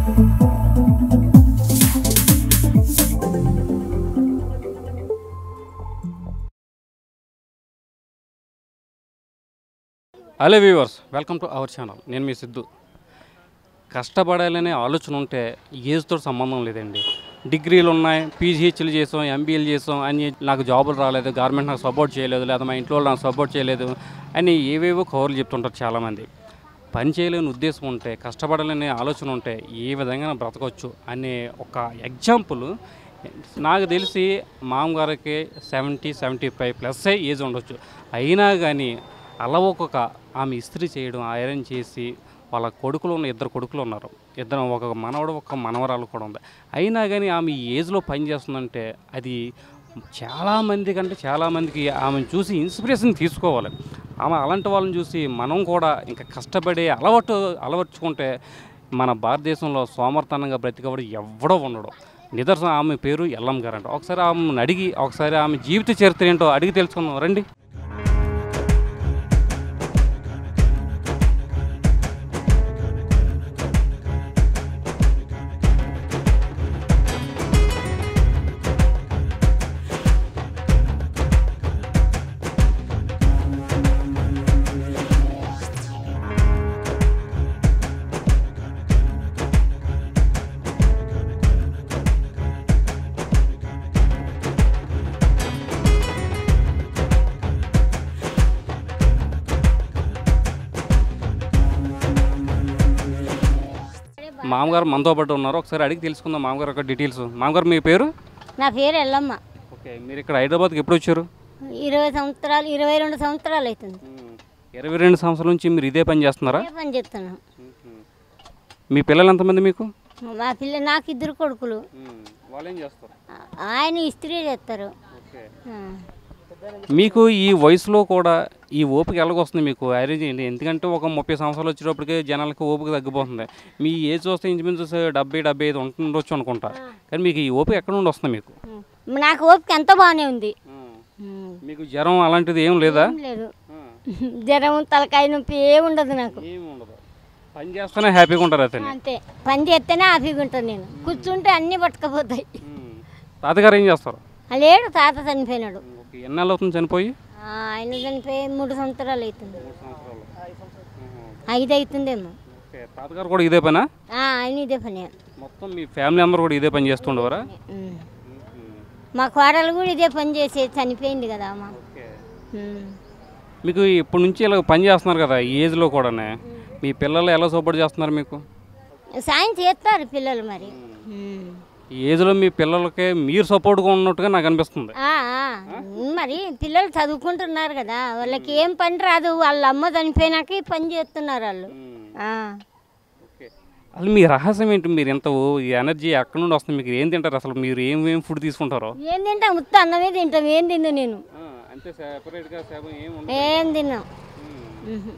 Hello viewers welcome to our channel నేను మీ సిద్ధు కష్టపడాలనే ఆలోచన ఉంటే ఏజ్తో సంబంధం లేదండి డిగ్రీలు ఉన్నాయి పీజీహెచ్లు చేసాం ఎంబీఏలు చేసాం అని నాకు జాబులు రాలేదు గవర్నమెంట్ నాకు సపోర్ట్ చేయలేదు లేదా మా ఇంట్లో వాళ్ళు నాకు సపోర్ట్ చేయలేదు అని ఏవేవో కవర్లు చెప్తుంటారు చాలామంది పని చేయలేని ఉద్దేశం ఉంటే కష్టపడాలనే ఆలోచన ఉంటే ఏ విధంగా బ్రతకొచ్చు అనే ఒక ఎగ్జాంపుల్ నాకు తెలిసి మామగారికి seventy seventy five plus age ఉండొచ్చు అయినా కానీ అలవొక ఆమె ఇస్త్రీ చేయడం ఐరన్ చేసి వాళ్ళ కొడుకులు ఉన్న ఇద్దరు కొడుకులు ఉన్నారు ఇద్దరు ఒక మనవడు ఒక మనవరాలు కూడా ఉంది అయినా కానీ ఆమె ఈ ఏజ్లో పని చేస్తుందంటే అది చాలామంది కంటే చాలామందికి ఆమెను చూసి ఇన్స్పిరేషన్ తీసుకోవాలి ఆమె అలాంటి వాళ్ళని చూసి మనం కూడా ఇంకా కష్టపడి అలవాటు అలవర్చుకుంటే మన భారతదేశంలో సోమర్తనంగా బ్రతికవాడు ఎవడో ఉండడు నిదర్శనం ఆమె పేరు ఎల్లం గారు అంట ఒకసారి ఆమెను అడిగి ఒకసారి ఆమె జీవిత చరిత్ర ఏంటో అడిగి తెలుసుకుందాం రండి మామగారు మనతో పాటు ఉన్నారు ఒకసారి అడిగి తెలుసుకుందాం మామగారు యొక్క డీటెయిల్స్ మామగారు మీ పేరు నా పేరు ఎల్లమ్మ ఓకే మీరు ఇక్కడ హైదరాబాద్కి ఎప్పుడు వచ్చారు ఇరవై సంవత్సరాలు ఇరవై రెండు సంవత్సరాలు అవుతుంది ఇరవై రెండు సంవత్సరాల నుంచి మీరు ఇదే పని చేస్తున్నారా ఇదే పని చేస్తున్నాం మీ పిల్లలు ఎంతమంది మీకు మా పిల్ల నాకు ఇద్దరు కొడుకులు వాళ్ళు ఏం చేస్తారు ఆ- ఆయన ఇస్త్రీ చేస్తారు ఓకే ఆ. మీకు ఈ వయసులో కూడా ఈ ఓపిక ఎలాగొస్తుంది మీకు ఐరేంజ్ చేయండి ఎందుకంటే ఒక ముప్పై సంవత్సరాలు వచ్చేటప్పటికి జనాలకు ఓపిక తగ్గిపోతుంది మీ ఏజ్ చూస్తే ఇంచుమించు స- డెబ్బై డెబ్బై ఐదు ఉంటుండొచ్చు అనుకుంటా కానీ మీకు ఈ ఓపిక ఎక్కడ నుండి వస్తుంది మీకు నాకు ఓపిక ఎంత బాగానే ఉంది ఉమ్. మీకు జ్వరం అలాంటిది ఏం లేదా ఏం లేదు జ్వరం తలకాయ నొప్పి ఏం ఉండదు నాకు ఏమి ఉండదు పని చేస్తేనే హ్యాపీగా ఉంటారు అతన్ని అంతే పని చేస్తేనే హ్యాపీగా ఉంటాను నేను కూర్చుంటే అన్నీ పట్టుకపోతాయి తాతగారు ఏం చేస్తారు ఆ లేడు తాత చనిపోయినాడు ఓకే ఎన్ని నెలలు అవుతుంది చనిపోయి ఆ, ఆయన చనిపోయి మూడు సంవత్సరాలు అవుతుంది ఐదు అవుతుందేమో ఓకే తాతగారు కూడా ఇదే పనా ఆ, ఆయన ఇదే పని మొత్తం మీ ఫ్యామిలీ అందరూ కూడా ఇదే పని చేస్తుండేవారా ఉమ్. మా కోడలు కూడా ఇదే పని చేసి చనిపోయింది కదా అమ్మ ఓకే ఉమ్. మీకు ఇప్పటి నుంచి ఇలా పని చేస్తున్నారు కదా ఈ ఏజ్లో కూడానే మీ పిల్లలు ఎలా సపోర్ట్ చేస్తున్నారు మీకు సాయం చేస్తారు పిల్లలు మరి ఉమ్. ఈ ఏజ్లో మీ పిల్లలకి మీరు సపోర్ట్గా ఉన్నట్టుగా నాకు అనిపిస్తుంది ఆ, ఆ. మరి పిల్లలు చదువుకుంటున్నారు కదా వాళ్ళకి ఏం పని రాదు వాళ్ళ అమ్మ చనిపోయినాక ఈ పని చేస్తున్నారు వాళ్ళు ఆ. ఓకే అసలు మీ రహస్యం ఏంటి మీరు ఎంత ఓ- ఈ ఎనర్జీ ఎక్కడి నుండి వస్తుంది మీకు ఏం తింటారు అసలు మీరు ఏం ఏం ఫుడ్ తీసుకుంటారో ఏం తింటాం ఉత్త అన్నమే తింటాం ఏం తిందు నేను అంతే సెపరేట్గా ఏం ఏం తిన్నాం ఉహు.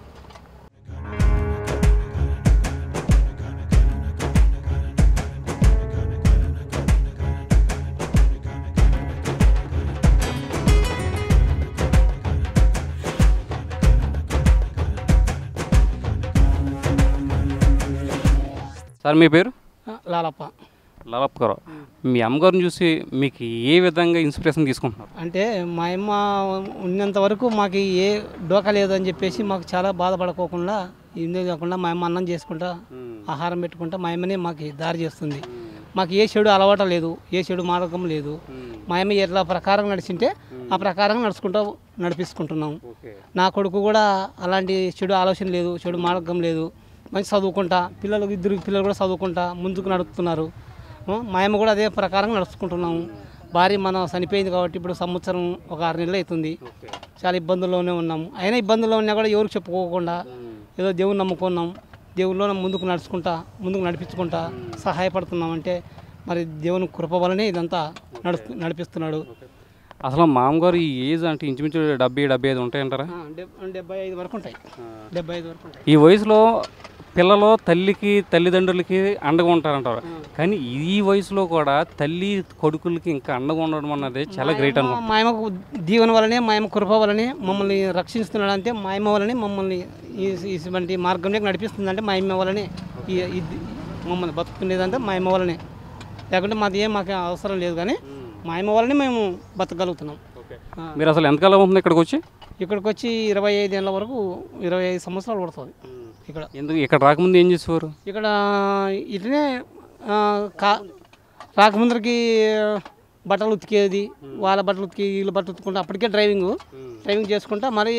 సార్ మీ పేరు లాలప్ప లలప్ గారు మీ అమ్మగారిని చూసి మీకు ఏ విధంగా ఇన్స్పిరేషన్ తీసుకుంటున్నారు అంటే మా అమ్మ ఉన్నంత వరకు మాకు ఏ డోకా లేదు అని చెప్పేసి మాకు చాలా బాధపడుకోకుండా ఇదే కాకుండా మా అమ్మ అన్నం చేసుకుంటా ఆహారం పెట్టుకుంటా మా అమ్మనే మాకు దారి చేస్తుంది మాకు ఏ చెడు అలవాటు లేదు ఏ చెడు మార్గం లేదు మా అమ్మ ఎట్లా ప్రకారం నడిచింటే ఆ ప్రకారం నడుచుకుంటూ నడిపిస్తుంటున్నాం ఓకే నా కొడుకు కూడా అలాంటి చెడు ఆలోచన లేదు చెడు మార్గం లేదు మంచి చదువుకుంటా పిల్లలు ఇద్దరు పిల్లలు కూడా చదువుకుంటా ముందుకు నడుపుతున్నారు ఆ, మా అమ్మ కూడా అదే ప్రకారం నడుచుకుంటున్నాము భార్య మనం చనిపోయింది కాబట్టి ఇప్పుడు సంవత్సరం ఒక ఆరు నెలలు అవుతుంది ఓకే చాలా ఇబ్బందుల్లోనే ఉన్నాము అయినా ఇబ్బందుల్లో ఉన్నా కూడా ఎవరికి చెప్పుకోకుండా ఏదో దేవుని నమ్ముకున్నాం దేవుళ్ళలో ముందుకు నడుచుకుంటా ముందుకు నడిపించుకుంటా సహాయపడుతున్నాం అంటే మరి దేవుని కృప వలనే ఇదంతా నడు నడిపిస్తున్నాడు అసలు మామగారు ఈ ఏజ్ అంటే ఇంచుమించు డెబ్బై డెబ్బై ఐదు ఉంటాయంటారా ఆ, డెబ్- డెబ్బై ఐదు వరకు ఉంటాయి డెబ్బై ఐదు వరకు ఉంటాయి ఈ వయసులో పిల్లలు తల్లికి తల్లిదండ్రులకి అండగా ఉంటారంటారు కానీ ఈ వయసులో కూడా తల్లి కొడుకులకి ఇంకా అండగా ఉండడం అన్నది చాలా గ్రేట్ అనుకో మా ఆయమకు దీవెన వలనే మా ఆయమ కృప వలనే మమ్మల్ని రక్షిస్తున్నాడు అంటే మా ఆయమ వలనే మమ్మల్ని ఈ- ఇటువంటి మార్గంలోకి నడిపిస్తుందంటే మా ఆయమ వలనే ఈ- ఈ- మమ్మల్ని బతుకునేదంటే మా అమ్మ వల్లనే లేకుంటే మాది ఏం మాకు అవసరం లేదు కానీ మా అమ్మ వల్లనే మేము బతకగలుగుతున్నాం ఆ, మీరు అసలు ఎంతకాలం అవుతుంది ఇక్కడికి వచ్చి ఇక్కడికి వచ్చి ఇరవై ఐదు ఏళ్ళ వరకు ఇరవై ఐదు సంవత్సరాలు పడుతుంది ఇక్కడ ఎందుకు ఇక్కడ రాకముందు ఏం చేసేవారు ఇక్కడ ఇట్లనే ఆ, కా రాకముందరికి బట్టలు ఉతికేది వాళ్ళ బట్టలు ఉతికి వీళ్ళ బట్టలు ఉతుకుంటా అప్పటికే డ్రైవింగ్ డ్రైవింగ్ చేసుకుంటా మరి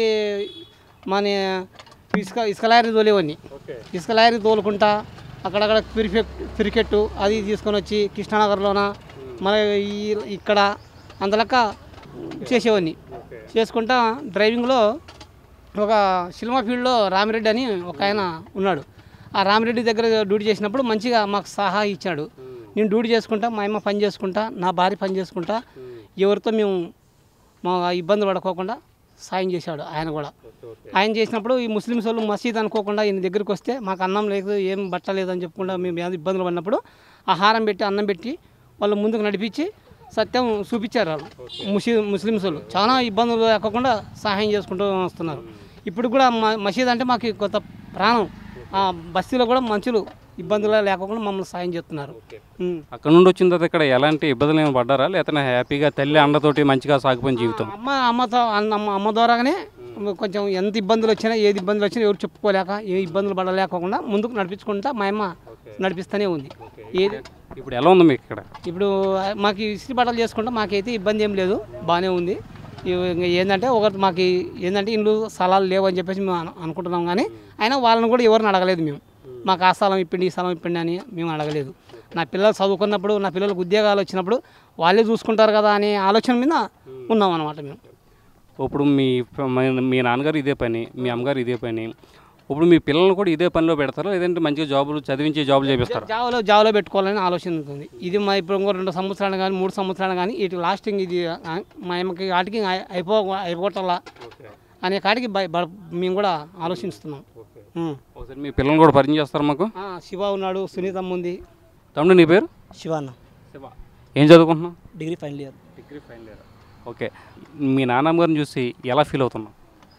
మన ఇసుక ఇసుక లారీ తోలేవన్నీ ఇసుక లారీ తోలుకుంటా అక్కడక్కడ క్రికెట్ క్రికెట్ అది తీసుకొని వచ్చి కృష్ణానగర్లోన మరి ఈ ఇక్కడ అంతలక్క చేసేవాడిని చేసుకుంటా డ్రైవింగ్లో ఒక సినిమా ఫీల్డ్లో రామిరెడ్డి అని ఒక ఆయన ఉన్నాడు ఆ రామిరెడ్డి దగ్గర డ్యూటీ చేసినప్పుడు మంచిగా మాకు సహా ఇచ్చాడు నేను డ్యూటీ చేసుకుంటా మా అమ్మ పని చేసుకుంటా నా భార్య పని చేసుకుంటా ఎవరితో మేము మా ఇబ్బందులు పడుకోకుండా సాయం చేశాడు ఆయన కూడా ఆయన చేసినప్పుడు ఈ ముస్లిమ్స్ వాళ్ళు మసీద్ అనుకోకుండా ఈయన దగ్గరికి వస్తే మాకు అన్నం లేదు ఏం బట్ట లేదని చెప్పకుండా మేము ఏదో ఇబ్బందులు పడినప్పుడు ఆహారం పెట్టి అన్నం పెట్టి వాళ్ళు ముందుకు నడిపించి సత్యం చూపించారు వాళ్ళు ముస్లిం ముస్లిమ్స్ వాళ్ళు చాలా ఇబ్బందులు లేకుండా సహాయం చేసుకుంటూ వస్తున్నారు ఇప్పుడు కూడా మ- మసీద్ అంటే మాకు కొత్త ప్రాణం ఆ బస్తీలో కూడా మనుషులు ఇబ్బందులు లేకుండా మమ్మల్ని సాయం చేస్తున్నారు ఉం. అక్కడ నుండి వచ్చిన తర్వాత ఇక్కడ ఎలాంటి ఇబ్బందులు ఏమైనా పడ్డారా లేకపోతే హ్యాపీగా తల్లి అండతోటి మంచిగా సాగిపోయిన జీవితం అమ్మ అమ్మతో అన్న- అమ్మ అమ్మ ద్వారానే కొంచెం ఎంత ఇబ్బందులు వచ్చినా ఏది ఇబ్బందులు వచ్చినా ఎవరు చెప్పుకోలేక ఏ ఇబ్బందులు పడలేకోకుండా ముందుకు నడిపించుకుంటా మా అమ్మ నడిపిస్తూనే ఉంది ఏది ఇప్పుడు ఎలా ఉంది మీకు ఇక్కడ ఇప్పుడు మాకు ఇస్త్రీ బట్టలు చేసుకుంటే మాకైతే ఇబ్బంది ఏం లేదు బాగానే ఉంది ఇవి ఇంకా ఏంటంటే ఒకటి మాకు ఏంటంటే ఇల్లు స్థలాలు లేవు అని చెప్పేసి మేము అను- అనుకుంటున్నాం కానీ అయినా వాళ్ళని కూడా ఎవరిని అడగలేదు మేము మాకు ఆ స్థలం ఇప్పండి ఈ స్థలం ఇప్పండి అని మేము అడగలేదు నా పిల్లలు చదువుకున్నప్పుడు నా పిల్లలకు ఉద్యోగాలు వచ్చినప్పుడు వాళ్ళే చూసుకుంటారు కదా అనే ఆలోచన మీద ఉన్నాం అనమాట మేము ఇప్పుడు మీ మీ- మీ నాన్నగారు ఇదే పని మీ అమ్మగారు ఇదే పని ఇప్పుడు మీ పిల్లల్ని కూడా ఇదే పనిలో పెడతారా లేదంటే మంచిగా జాబులు చదివించే జాబులు చేపిస్తారా జావలో జావలో పెట్టుకోవాలని ఆలోచన ఉంటుంది ఇది మా ఇప్పుడు ఇంకో రెండు సంవత్సరాలు కానీ మూడు సంవత్సరాలు కానీ ఇటు లాస్టింగ్ ఇది ఆ, మా అమ్మకి వాటికి అయి- అయిపో అయిపోవటంలా అనే కాడికి భయ- భ- మేము కూడా ఆలోచిస్తున్నాం ఉం. ఒకసారి మీ పిల్లల్ని కూడా పరిచయం చేస్తారా మాకు ఆ, శివ ఉన్నాడు సునీతమ్మ ఉంది తమ్ముడు నీ పేరు శివాన్న శివ ఏం చదువుకుంటున్నావు degree final year degree final year okay మీ నాన్నమ్మ గారిని చూసి ఎలా ఫీల్ అవుతున్నావు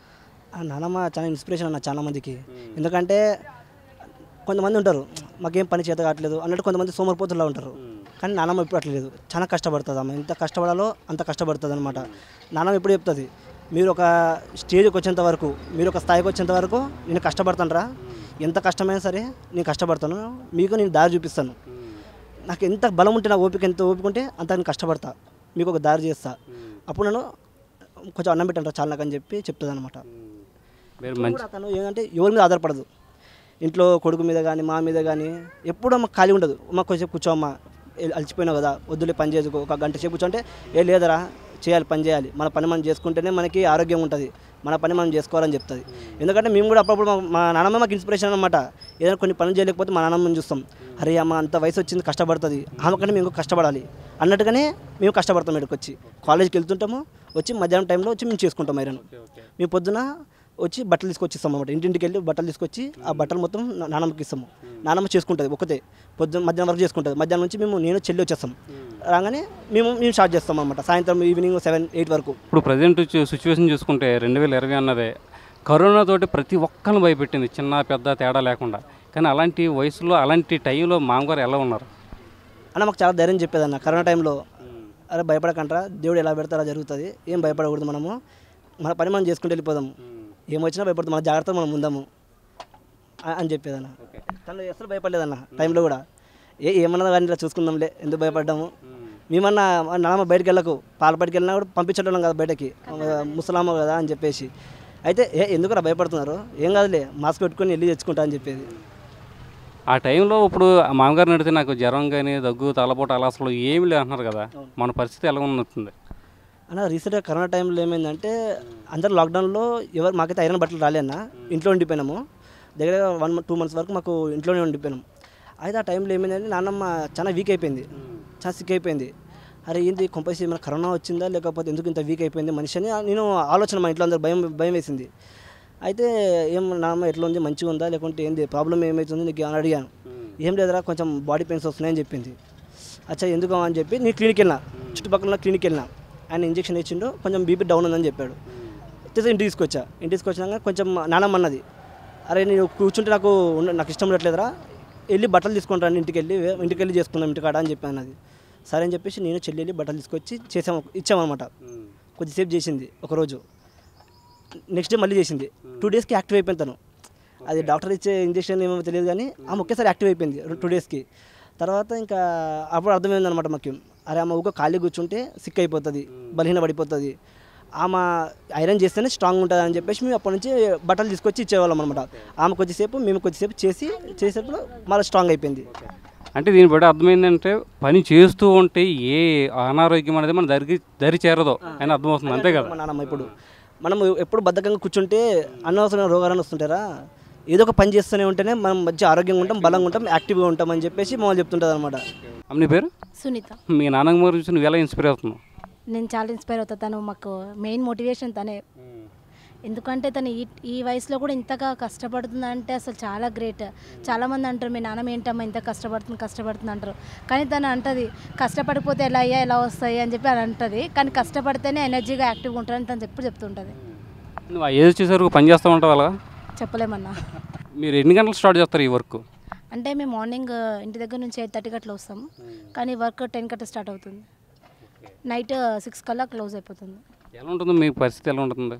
ఆ నాన్నమ్మ చాలా ఇన్స్పిరేషన్ అన్న చాలా మందికి ఎందుకంటే కొంతమంది ఉంటారు మాకేం పని చేత కావట్లేదు అన్నట్టు కొంతమంది సోమరిపోతులా ఉంటారు కానీ నాన్నమ్మ ఎప్పుడు అట్లేదు చాలా కష్టపడుతుంది అమ్మ ఎంత కష్టపడాలో అంత కష్టపడుతుంది అనమాట నాన్నమ్మ ఎప్పుడు చెప్తుంది మీరు ఒక స్టేజ్కి వచ్చేంత వరకు మీరు ఒక స్థాయికి వచ్చేంత వరకు నేను కష్టపడతానురా ఎంత కష్టమైనా సరే నేను కష్టపడతాను మీకు నేను దారి చూపిస్తాను నాకు ఎంత బలం ఉంటే నా ఓపిక ఎంత ఓపిక ఉంటే అంత నేను కష్టపడతా మీకు ఒక దారి చేస్తా అప్పుడు నేను కొంచెం అన్నం పెట్టంటారా చాలా నాకు అని చెప్పి చెప్తుంది అనమాట మీరు మంచి అతను ఏంటంటే ఎవరి మీద ఆధారపడదు ఇంట్లో కొడుకు మీద కానీ మా మీద కానీ ఎప్పుడు అమ్మ ఖాళీ ఉండదు అమ్మ కొంచెం కూర్చోమ్మ ఏ- అలసిపోయినావు కదా వద్దులే పని చేసుకో ఒక గంట సేపు కూర్చోంటే ఏ లేదరా చేయాలి పని చేయాలి మన పని మనం చేసుకుంటేనే మనకి ఆరోగ్యం ఉంటుంది మన పని మనం చేసుకోవాలని చెప్తుంది ఎందుకంటే మేము కూడా అప్పుడప్పుడు మా- మా నాన్నమ్మ మాకు ఇన్స్పిరేషన్ అనమాట ఏదైనా కొన్ని పనులు చేయలేకపోతే మా నాన్నమ్మని చూస్తాం అరే అమ్మ అంత వయసు వచ్చింది కష్టపడుతుంది ఆమె కంటే మేము కష్టపడాలి అన్నట్టుగానే మేము కష్టపడతాం ఇక్కడికి వచ్చి కాలేజ్కి వెళ్తుంటాము వచ్చి మధ్యాహ్నం టైంలో వచ్చి మేము చేసుకుంటాం ఐరన్ మేము పొద్దున వచ్చి బట్టలు తీసుకొచ్చి ఇస్తాం అనమాట ఇంటింటికి వెళ్ళి బట్టలు తీసుకొచ్చి ఆ బట్టలు మొత్తం నా- నాన్నమ్మకి ఇస్తాము నాన్నమ్మ చేసుకుంటుంది ఒకతే పొద్దున్న మధ్యాహ్నం వరకు చేసుకుంటుంది మధ్యాహ్నం నుంచి మేము నేను చెల్లి వచ్చేస్తాం రాగానే మేము మేము స్టార్ట్ చేస్తాం అనమాట సాయంత్రం ఈవినింగ్ సెవెన్ ఎయిట్ వరకు ఇప్పుడు ప్రజెంట్ సిచ్యువేషన్ చూసుకుంటే రెండు వేల ఇరవై అన్నదే కరోనా తోటి ప్రతి ఒక్కరిని భయపెట్టింది చిన్న పెద్ద తేడా లేకుండా కానీ అలాంటి వయసులో అలాంటి టైంలో మామగారు ఎలా ఉన్నారు అన్న మాకు చాలా ధైర్యం చెప్పేదన్న కరోనా టైంలో అరే భయపడకంటారా దేవుడు ఎలా పెడితే అలా జరుగుతుంది ఏం భయపడకూడదు మనము మన పని మనం చేసుకుంటూ వెళ్ళిపోదాం ఏమొచ్చినా భయపడతాం మన జాగ్రత్త మనం ఉందాము ఆ- అని చెప్పేదన్న తను అసలు భయపడలేదన్న టైంలో కూడా ఏ ఏమన్నా కానీ ఇలా చూసుకుందాంలే ఎందుకు భయపడ్డాము మేమన్నా మా నాన్నమ్మ బయటకు వెళ్ళకు పాల బయటకు వెళ్ళినా కూడా పంపించడం కదా బయటకి ముసలామ్మ కదా అని చెప్పేసి అయితే ఏ ఎందుకురా భయపడుతున్నారు ఏం కాదులే మాస్క్ పెట్టుకొని వెళ్ళి తెచ్చుకుంటా అని చెప్పేది ఆ టైంలో ఇప్పుడు ఆ మామగారు నడితే నాకు జ్వరం కానీ దగ్గు తలపోటు అలా అసలు ఏమి లేదు అంటున్నారు కదా మన పరిస్థితి ఎలా ఉన్నట్టుంది అన్న రీసెంట్గా కరోనా టైంలో ఏమైందంటే అందరు లాక్డౌన్లో ఎవరు మాకైతే ఐరన్ బట్టలు రాలే అన్న ఇంట్లో ఉండిపోయినాము దగ్గర వన్ టూ మంత్స్ వరకు మాకు ఇంట్లోనే ఉండిపోయినాం అయితే ఆ టైంలో ఏమైందంటే నాన్నమ్మ చాలా వీక్ అయిపోయింది చాలా సిక్ అయిపోయింది అరే ఏంటి కొంపసి ఏమైనా కరోనా వచ్చిందా లేకపోతే ఎందుకు ఇంత వీక్ అయిపోయింది మనిషి అని నేను ఆలోచన మా ఇంట్లో అందరు భయం భయం వేసింది అయితే ఏం నాన్నమ్మ ఎట్లా ఉంది మంచిగా ఉందా లేకుంటే ఏంది ప్రాబ్లం ఏమవుతుంది నీకు అని అడిగాను ఏం లేదురా కొంచెం బాడీ పెయిన్స్ వస్తున్నాయని చెప్పింది అచ్చా ఎందుకు అని చెప్పి నేను క్లినిక్ వెళ్ళినా చుట్టుపక్కల ఉన్న క్లినిక్ వెళ్ళినా ఆయన ఇంజెక్షన్ ఇచ్చిండు కొంచెం బీపీ డౌన్ ఉందని చెప్పాడు అయితే ఇంటికి తీసుకొచ్చా ఇంటికి తీసుకొచ్చినాక కొంచెం నానమ్మ అన్నది అరే నేను కూర్చుంటే నాకు ఉండ- నాకు ఇష్టం ఉండట్లేదురా వెళ్ళి బట్టలు తీసుకుంటాను ఇంటికి వెళ్ళి ఇంటికి వెళ్ళి చేసుకుందాం ఇంటికాడ అని చెప్పాను అది సరే అని చెప్పేసి నేను చెల్లి వెళ్ళి బట్టలు తీసుకొచ్చి చేసాము ఇచ్చామన్నమాట కొద్దిసేపు చేసింది ఒకరోజు నెక్స్ట్ డే మళ్ళీ చేసింది టూ డేస్కి యాక్టివ్ అయిపోయింది తను అది డాక్టర్ ఇచ్చే ఇంజెక్షన్ ఏమో తెలియదు కానీ ఆమె ఒకేసారి యాక్టివ్ అయిపోయింది టూ డేస్కి తర్వాత ఇంకా అప్పుడు అర్థమైంది అనమాట మాకు అరే ఆమె ఊక ఖాళీ కూర్చుంటే సిక్ అయిపోతుంది బలహీన పడిపోతుంది ఆమె ఐరన్ చేస్తేనే స్ట్రాంగ్ ఉంటుంది అని చెప్పేసి మేము అప్పటి నుంచి బట్టలు తీసుకొచ్చి ఇచ్చేవాళ్ళం అనమాట ఆమె కొద్దిసేపు మేము కొద్దిసేపు చేసి చేసేటప్పుడు మళ్ళీ స్ట్రాంగ్ అయిపోయింది అంటే దీన్ని బట్టి అర్థమైందంటే పని చేస్తూ ఉంటే ఏ అనారోగ్యం అనేది మన దరికి దరి చేరదో అని అర్థమవుతుంది అంతే కదా మా నాన్నమ్మ ఇప్పుడు మనం ఎప్పుడు బద్ధకంగా కూర్చుంటే అనవసరమైన రోగాలను వస్తుంటారా ఏదో ఒక పని చేస్తూనే ఉంటేనే మనం మంచి ఆరోగ్యంగా ఉంటాం బలంగా ఉంటాం యాక్టివ్గా ఉంటాం అని చెప్పేసి మమ్మల్ని చెప్తుంటుంది అనమాట అమ్మ నీ పేరు సునీత మీ నాన్నమ్మ గురించి నువ్వు ఎలా ఇన్స్పైర్ అవుతున్నావు నేను చాలా ఇన్స్పైర్ అవుతా తను మాకు మెయిన్ మోటివేషన్ తనే ఎందుకంటే తను ఈ ఈ వయసులో కూడా ఇంతగా కష్టపడుతుందంటే అసలు చాలా గ్రేట్ చాలామంది అంటారు మీ నాన్నమ్మ ఏంటమ్మా ఇంత కష్టపడుతుంది కష్టపడుతుంది అంటారు కానీ తను అంటది కష్టపడిపోతే ఎలా అయ్యా ఎలా వస్తాయి అని చెప్పి అని అంటది కానీ కష్టపడితేనే ఎనర్జీగా యాక్టివ్గా ఉంటారని తను ఎప్పుడు చెప్తుంటుంది నువ్వు ఆ ఏజ్ వచ్చేసరికి పని చేస్తూ ఉంటావు అలాగా చెప్పలేమన్నా మీరు ఎన్ని గంటలు స్టార్ట్ చేస్తారు ఈ వర్క్ అంటే మేము మార్నింగ్ ఇంటి దగ్గర నుంచి ఎయిట్ థర్టీకి అట్లా వస్తాము కానీ వర్క్ టెన్ కట్ట స్టార్ట్ అవుతుంది నైట్ సిక్స్ కల్లా క్లోజ్ అయిపోతుంది ఎలా ఉంటుంది మీ పరిస్థితి ఎలా ఉంటుంది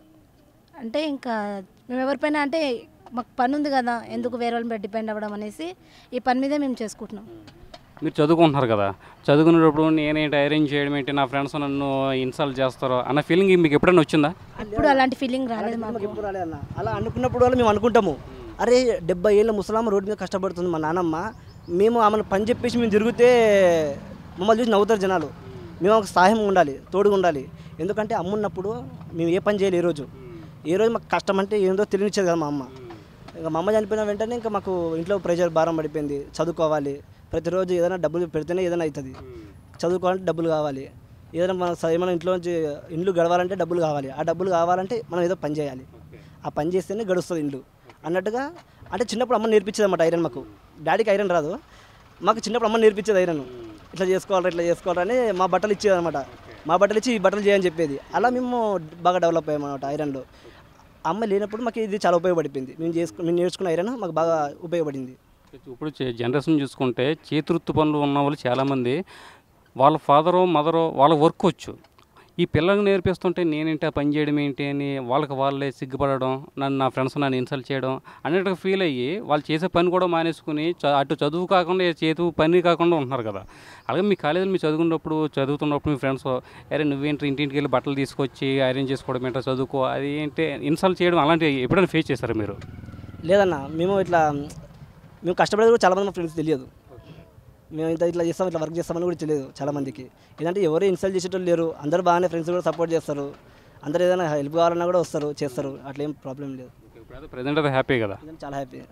అంటే ఇంకా మేము ఎవరిపైన అంటే మాకు పని ఉంది కదా ఎందుకు వేరే వాళ్ళ మీద డిపెండ్ అవ్వడం అనేసి ఈ పని మీదే మేము చేసుకుంటున్నాం మీరు చదువుకుంటున్నారు కదా చదువుకునేటప్పుడు నేనేంటి అరేంజ్ చేయడం ఏంటి నా ఫ్రెండ్స్ నన్ను ఇన్సల్ట్ చేస్తారో అన్న ఫీలింగ్ మీకు ఎప్పుడైనా వచ్చిందా ఇప్పుడు అలాంటి ఫీలింగ్ రాలేదు మాకు మాకు ఎప్పుడు రాలే అన్న అలా అనుకున్నప్పుడు వల్ల మేము అనుకుంటాము అరే డెబ్బై ఏళ్ళ ముసలామ రోడ్డు మీద కష్టపడుతుంది మా నాన్నమ్మ మేము ఆమెను పని చెప్పేసి మేము తిరిగితే మమ్మల్ని చూసి నవ్వుతారు జనాలు మేము ఒక సహాయం ఉండాలి తోడుగా ఉండాలి ఎందుకంటే అమ్మ ఉన్నప్పుడు మేము ఏ పని చేయాలి ఏ రోజు ఏ రోజు మాకు కష్టం అంటే ఏందో తెలియనిచ్చేది కదా మా అమ్మ ఇంకా మా అమ్మ చనిపోయిన వెంటనే ఇంకా మాకు ఇంట్లో ప్రెషర్ భారం పడిపోయింది చదువుకోవాలి ప్రతిరోజు ఏదైనా డబ్బులు పెడితేనే ఏదైనా అవుతుంది చదువుకోవాలంటే డబ్బులు కావాలి ఏదైనా మన స- ఏమైనా ఇంట్లో నుంచి ఇండ్లు గడవాలంటే డబ్బులు కావాలి ఆ డబ్బులు కావాలంటే మనం ఏదో పని చేయాలి ఆ పని చేస్తేనే గడుస్తుంది ఇండ్లు అన్నట్టుగా అంటే చిన్నప్పుడు అమ్మ నేర్పించేది అన్నమాట ఐరన్ మాకు డాడీకి ఐరన్ రాదు మాకు చిన్నప్పుడు అమ్మ నేర్పించేది ఐరన్ ఇట్లా చేసుకోవాలి ఇట్లా చేసుకోవాలని మా బట్టలు ఇచ్చేది అనమాట మా బట్టలు ఇచ్చి ఈ బట్టలు చేయని చెప్పేది అలా మేము బాగా డెవలప్ అయ్యాం అనమాట ఐరన్లో అమ్మ లేనప్పుడు మాకు ఇది చాలా ఉపయోగపడిపోయింది మేము చేసుకు మేము నేర్చుకున్న ఐరన్ మాకు బాగా ఉపయోగపడింది ఇప్పుడు చే- జనరేషన్ చూసుకుంటే చేతివృత్తి పనులు ఉన్న వాళ్ళు చాలామంది వాళ్ళ ఫాదరో మదరో వాళ్ళ వర్క్ వచ్చు ఈ పిల్లలకు నేర్పిస్తుంటే నేనేంటి ఆ పని చేయడం ఏంటి అని వాళ్ళకి వాళ్ళే సిగ్గుపడడం నన్ను నా ఫ్రెండ్స్ నన్ను ఇన్సల్ట్ చేయడం అన్నట్టుగా ఫీల్ అయ్యి వాళ్ళు చేసే పని కూడా మానేసుకుని చ- అటు చదువు కాకుండా ఈ చేతు పని కాకుండా ఉంటున్నారు కదా అలాగే మీ కాలేజీలో మీరు చదువుకున్నప్పుడు చదువుతున్నప్పుడు మీ ఫ్రెండ్స్ అరే నువ్వేంటి ఇంటింటికి వెళ్ళి బట్టలు తీసుకొచ్చి ఐరన్ చేసుకోవడం ఏంటో చదువుకో అది ఏంటి ఇన్సల్ట్ చేయడం అలాంటివి ఎప్పుడైనా ఫేస్ చేశారా మీరు లేదన్న మేము ఇట్లా మేము కష్టపడేది కూడా చాలామంది మా ఫ్రెండ్స్ తెలియదు మేము ఇంత ఇట్లా చేస్తాం ఇట్లా వర్క్ చేస్తామని కూడా తెలియదు చాలామందికి ఏంటంటే ఎవరు ఇన్సల్ట్ చేసేటోళ్ళు లేరు అందరూ బాగానే ఫ్రెండ్స్ కూడా సపోర్ట్ చేస్తారు అందరూ ఏదైనా హెల్ప్ కావాలన్నా కూడా వస్తారు చేస్తారు అట్లా ఏం ప్రాబ్లం లేదు ఇప్పుడు ప్రజెంట్ అయితే హ్యాపీ కదా ఇదని చాలా హ్యాపీ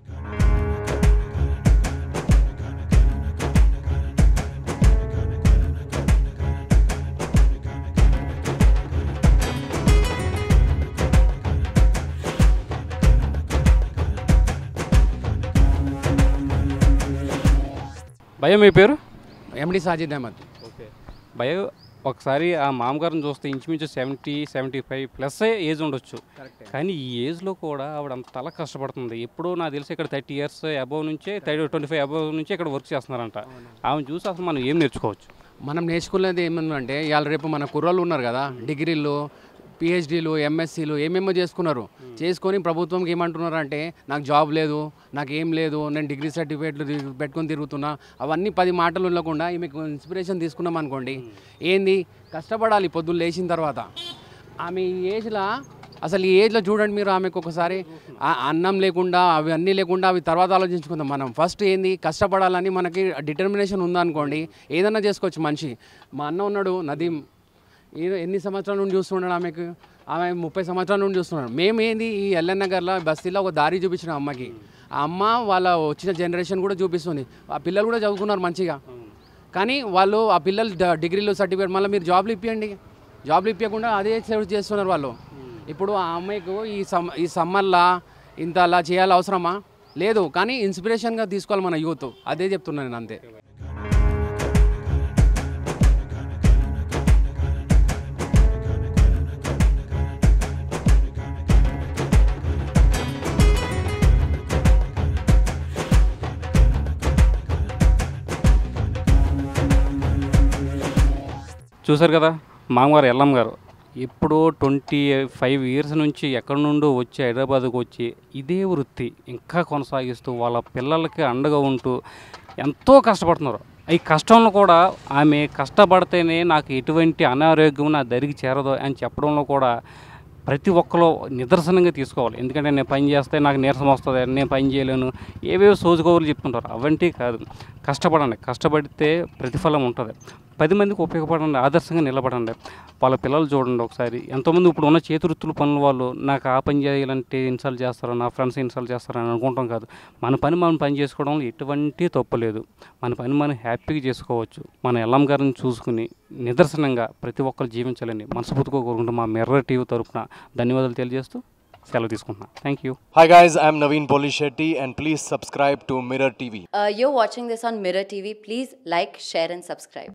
భయం మీ పేరు ఎండి సాజిద్ అహ్మద్ ఓకే భయ ఒకసారి ఆ మామగారిని చూస్తే ఇంచుమించు seventy seventy five plus age ఉండొచ్చు కానీ ఈ ఏజ్లో కూడా ఆవిడ అంత తల కష్టపడుతుంది ఎప్పుడో నాకు తెలిసి ఇక్కడ థర్టీ ఇయర్స్ అబవ్ నుంచే థర్టీ ట్వంటీ ఫైవ్ అబవ్ నుంచే ఇక్కడ వర్క్ చేస్తున్నారంట ఆమె చూసి అసలు మనం ఏం నేర్చుకోవచ్చు మనం నేర్చుకునేది ఏమంటే ఇవాళ రేపు మన కుర్రోళ్ళు ఉన్నారు కదా డిగ్రీలు పిహెచ్డీలు ఎంఎస్సీలు ఏమేమో చేసుకున్నారు చేసుకొని ప్రభుత్వంకి ఏమంటున్నారు అంటే నాకు జాబ్ లేదు నాకు ఏం లేదు నేను డిగ్రీ సర్టిఫికేట్లు తి- పెట్టుకొని తిరుగుతున్నా అవన్నీ పది మాటలు ఉండకుండా మీకు ఇన్స్పిరేషన్ తీసుకున్నాం అనుకోండి ఏంది కష్టపడాలి పొద్దున్న లేచిన తర్వాత ఆమె ఈ ఏజ్లో అసలు ఈ ఏజ్లో చూడండి మీరు ఆమెకు ఒకసారి ఆ అన్నం లేకుండా అవి అన్నీ లేకుండా అవి తర్వాత ఆలోచించుకుందాం మనం ఫస్ట్ ఏంది కష్టపడాలని మనకి డిటర్మినేషన్ ఉందనుకోండి ఏదన్నా చేసుకోవచ్చు మనిషి మా అన్న ఉన్నాడు నదీం ఈయన ఎన్ని సంవత్సరాల నుండి చూస్తున్నాడు ఆమెకు ఆమె ముప్పై సంవత్సరాల నుండి చూస్తున్నాడు మేము ఏంది ఈ ఎల్ఎన్ నగర్లో బస్తీలో ఒక దారి చూపించిన అమ్మకి ఆ అమ్మ వాళ్ళ వచ్చిన జనరేషన్ కూడా చూపిస్తుంది ఆ పిల్లలు కూడా చదువుకున్నారు మంచిగా కానీ వాళ్ళు ఆ పిల్లలు డ- డిగ్రీలు సర్టిఫికేట్ మళ్ళీ మీరు జాబ్లు ఇప్పియండి జాబ్లు ఇప్పకుండా అదే సేవ్ చేస్తున్నారు వాళ్ళు ఇప్పుడు ఆ అమ్మాయికు ఈ సమ్ ఈ సమ్మర్లా ఇంత అలా చేయాలి అవసరమా లేదు కానీ ఇన్స్పిరేషన్గా తీసుకోవాలి మన యూత్ అదే చెప్తున్నాను నేను అంతే చూశారు కదా మామగారు ఎల్లం గారు ఇప్పుడు ట్వంటీ ఫైవ్ ఇయర్స్ నుంచి ఎక్కడి నుండో వచ్చి హైదరాబాద్కు వచ్చి ఇదే వృత్తి ఇంకా కొనసాగిస్తూ వాళ్ళ పిల్లలకి అండగా ఉంటూ ఎంతో కష్టపడుతున్నారు ఈ కష్టంలో కూడా ఆమె కష్టపడితేనే నాకు ఎటువంటి అనారోగ్యం నా దరికి చేరదు అని చెప్పడంలో కూడా ప్రతి ఒక్కరు నిదర్శనంగా తీసుకోవాలి ఎందుకంటే నేను పని చేస్తే నాకు నీరసం వస్తుంది నేను పని చేయలేను ఏవేవో సోజుకోవులు చెప్తుంటారు అవంటి కాదు కష్టపడండి కష్టపడితే ప్రతిఫలం ఉంటుంది పది మందికి ఉపయోగపడండి ఆదర్శంగా నిలబడండి వాళ్ళ పిల్లలు చూడండి ఒకసారి ఎంతోమంది ఇప్పుడు ఉన్న చేతివృత్తుల పనుల వాళ్ళు నాకు ఆ పని చేయాలంటే ఇన్సల్ట్ చేస్తారు నా ఫ్రెండ్స్ ఇన్సల్ట్ చేస్తారని అనుకుంటాం కాదు మన పని మనం పని చేసుకోవడంలో ఎటువంటి తప్పు లేదు మన పని మనం హ్యాపీగా చేసుకోవచ్చు మన ఎల్లం గారిని చూసుకుని నిదర్శనంగా ప్రతి ఒక్కరు జీవించాలని మనస్ఫూర్తిగా కోరుకుంటూ మా మిర్రర్ టీవీ తరపున ధన్యవాదాలు తెలియజేస్తూ సెలవు తీసుకుంటున్నాను thank you Hi guys, I'm Naveen Polishetty and please subscribe to Mirror TV. Uh, you're watching this on Mirror TV. Please like, share, and subscribe.